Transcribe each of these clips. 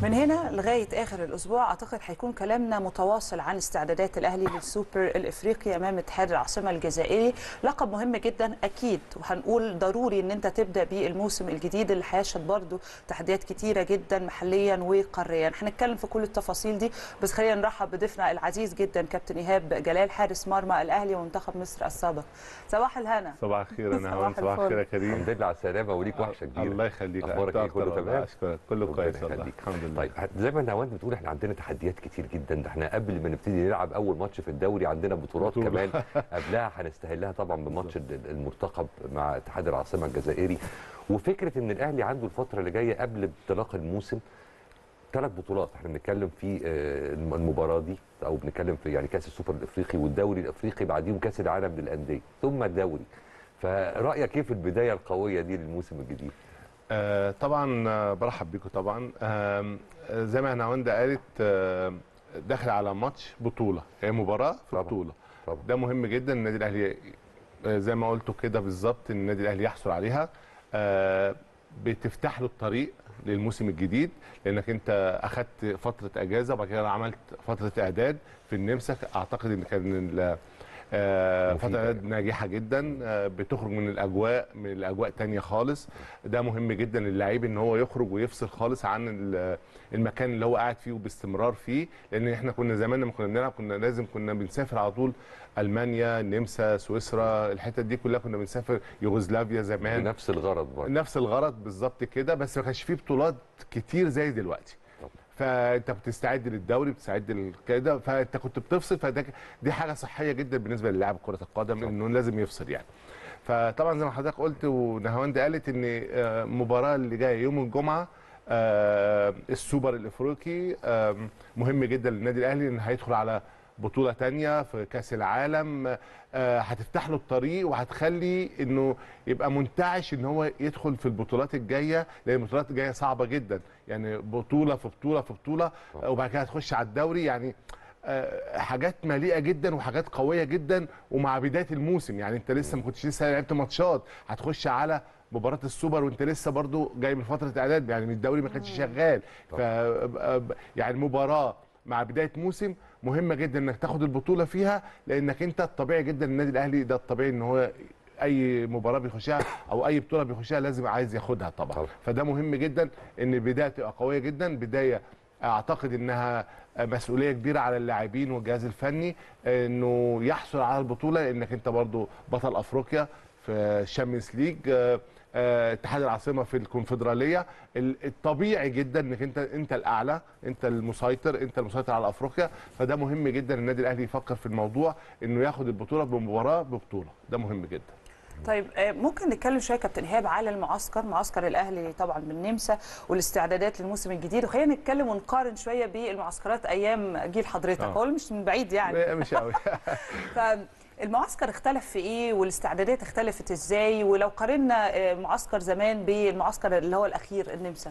من هنا لغايه اخر الاسبوع اعتقد هيكون كلامنا متواصل عن استعدادات الاهلي للسوبر الافريقي امام اتحاد العاصمه الجزائري لقب مهم جدا اكيد وهنقول ضروري ان انت تبدا بيه الموسم الجديد اللي هيشهد برضه تحديات كتيره جدا محليا وقاريا هنتكلم في كل التفاصيل دي بس خلينا نرحب بضيفنا العزيز جدا كابتن ايهاب جلال حارس مرمى الاهلي ومنتخب مصر السابق صباح الهنا صباح الخير يا صباح نهوان صباح الفل. الخير يا كريم الحمد لله على السلامه وليك وحشه كبيره الله يخليك اخبارك أنت ايه أكتر كله والله. تمام اشكرك كله ربنا كويس والله يخليك. الحمد لله طيب زي ما نهاوند بتقول احنا عندنا تحديات كتير جدا ده احنا قبل ما نبتدي نلعب اول ماتش في الدوري عندنا بطولات بطولة. كمان قبلها هنستهلها طبعا بماتش المرتقب مع اتحاد العاصمه الجزائري وفكره ان الاهلي عنده الفتره اللي جايه قبل انطلاق الموسم ثلاث بطولات احنا بنتكلم في آه، المباراه دي او بنتكلم في يعني كاس السوبر الافريقي والدوري الافريقي بعديهم كاس العالم للانديه ثم الدوري فرايك ايه في البدايه القويه دي للموسم الجديد آه طبعا آه، برحب بيكم طبعا آم، آه زي ما نهاوندا قالت آه داخل على ماتش بطوله هي مباراه في طبعاً. بطوله طبعا ده مهم جدا النادي الاهلي آه، زي ما قلتوا كده بالظبط إن النادي الاهلي يحصل عليها آه، بتفتح له الطريق للموسم الجديد لانك انت اخذت فتره اجازه وبعد كده عملت فتره اعداد في النمسا اعتقد ان كان ال- آه، فتره مفيدة. اعداد ناجحه جدا آه، بتخرج من الاجواء من الاجواء تانية خالص ده مهم جدا للاعيب ان هو يخرج ويفصل خالص عن ال- المكان اللي هو قاعد فيه وباستمرار فيه لان احنا كنا زمان لما كنا بنلعب كنا لازم كنا بنسافر على طول المانيا النمسا سويسرا الحتت دي كلها كنا بنسافر يوغوسلافيا زمان بنفس الغرض برضه نفس الغرض بالظبط كده بس ما كانش فيه بطولات كتير زي دلوقتي طبعا. فانت بتستعد للدوري بتستعد ل- كده فانت كنت بتفصل فده دي حاجه صحيه جدا بالنسبه للاعب كره القدم طبعا. انه لازم يفصل يعني فطبعا زي ما حضرتك قلت ونهاوند قالت ان آه، المباراه اللي جايه يوم الجمعه آه، السوبر الافريقي آه، مهم جدا للنادي الاهلي ان هيدخل على بطوله تانية في كاس العالم آه، هتفتح له الطريق وهتخلي انه يبقى منتعش ان هو يدخل في البطولات الجايه لان البطولات الجايه صعبه جدا يعني بطوله في بطوله في بطوله آه، وبعد كده هتخش على الدوري يعني آه، حاجات مليئه جدا وحاجات قويه جدا ومع بدايه الموسم يعني انت لسه ما كنتش لسه لعبت ماتشات هتخش على مباراه السوبر وانت لسه برضو جاي من فتره اعداد يعني من الدوري ما كانش شغال ف يعني مباراه مع بدايه موسم مهمه جدا انك تاخد البطوله فيها لانك انت الطبيعي جدا النادي الاهلي ده الطبيعي ان هو اي مباراه بيخشها او اي بطوله بيخشها لازم عايز ياخدها طبعا طبعا. فده مهم جدا ان البدايه تبقى قويه جدا بدايه اعتقد انها مسؤوليه كبيره على اللاعبين والجهاز الفني انه يحصل على البطوله لانك انت برضو بطل افريقيا في الشامبيونز ليج آه، آه، اتحاد العاصمه في الكونفدراليه ال- الطبيعي جدا انك انت انت الاعلى انت المسيطر انت المسيطر على افريقيا فده مهم جدا النادي الاهلي يفكر في الموضوع انه ياخد البطوله بمباراه ببطوله ده مهم جدا طيب آه، ممكن نتكلم شويه كابتن ايهاب على المعسكر معسكر الاهلي طبعا بالنمسا والاستعدادات للموسم الجديد وخلينا نتكلم ونقارن شويه بالمعسكرات ايام جيل حضرتك آه. هو مش من بعيد يعني مش قوي فالمعسكر اختلف في ايه والاستعدادات اختلفت ازاي ولو قارنا آه، معسكر زمان بالمعسكر اللي هو الاخير النمسا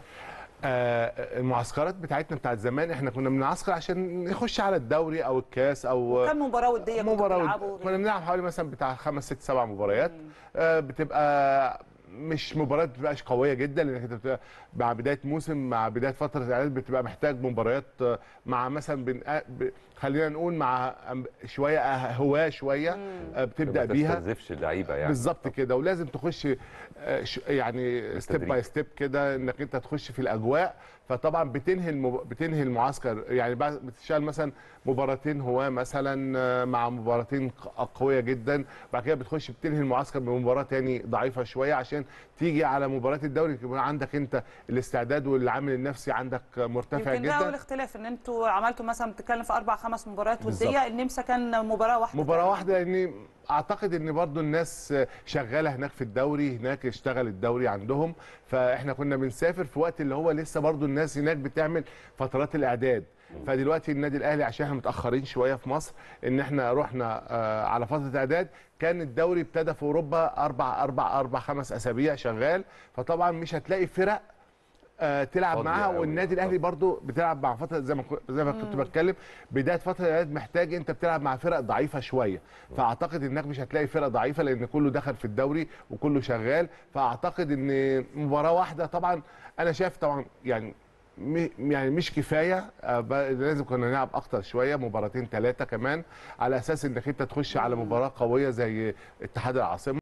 آه، المعسكرات بتاعتنا بتاعت زمان احنا كنا بنعسكر عشان نخش على الدوري او الكاس او كم مباراه وديه كنتوا مباراه بتلعبوا كنا بنلعب حوالي مثلا بتاع خمس ست سبع مباريات آه، بتبقى مش مباريات ما بتبقاش قويه جدا لانك انت بتبقى مع بدايه موسم مع بدايه فتره الاعداد بتبقى محتاج مباريات آه، مع مثلا بن... آه، ب... خلينا نقول مع أم- شويه آه، هواه شويه آه، بتبدا ما بيها تستنزفش اللعيبه يعني بالظبط كده ولازم تخش آه، ش- يعني ستيب بالتدريج. باي ستيب كده انك انت تخش في الاجواء فطبعا بتنهي المب... بتنهي المعسكر يعني بعد بتشتغل مثلا مباراتين هو مثلا آه، مع مباراتين ق- قويه جدا بعد كده بتخش بتنهي المعسكر بمباراه تاني ضعيفه شويه عشان تيجي على مباراه الدوري يكون عندك انت الاستعداد والعامل النفسي عندك مرتفع يمكن ده اول جدا اختلاف ان انتوا عملتوا مثلا بتتكلم في اربع خمس مباريات بالظبط. وديه النمسا كان مباراه واحده مباراة تقريباً. واحدة لأن أعتقد إن برضو الناس شغالة هناك في الدوري هناك اشتغل الدوري عندهم فإحنا كنا بنسافر في وقت اللي هو لسه برضو الناس هناك بتعمل فترات الإعداد فدلوقتي النادي الأهلي عشان احنا متأخرين شوية في مصر إن إحنا رحنا آه، على فترة إعداد كان الدوري ابتدى في أوروبا أربع أربع أربع خمس أسابيع شغال فطبعا مش هتلاقي فرق آه، تلعب فاضية معاها أوي. والنادي الاهلي برضو بتلعب مع فتره زي ما كو- زي ما كنت بتكلم بدايه فتره الاعداد محتاج انت بتلعب مع فرق ضعيفه شويه فاعتقد انك مش هتلاقي فرق ضعيفه لان كله دخل في الدوري وكله شغال فاعتقد ان مباراه واحده طبعا انا شايف طبعا يعني م- يعني مش كفايه آه، ب- لازم كنا نلعب اكتر شويه مباراتين ثلاثه كمان على اساس انك انت تخش على مباراه قويه زي اتحاد العاصمه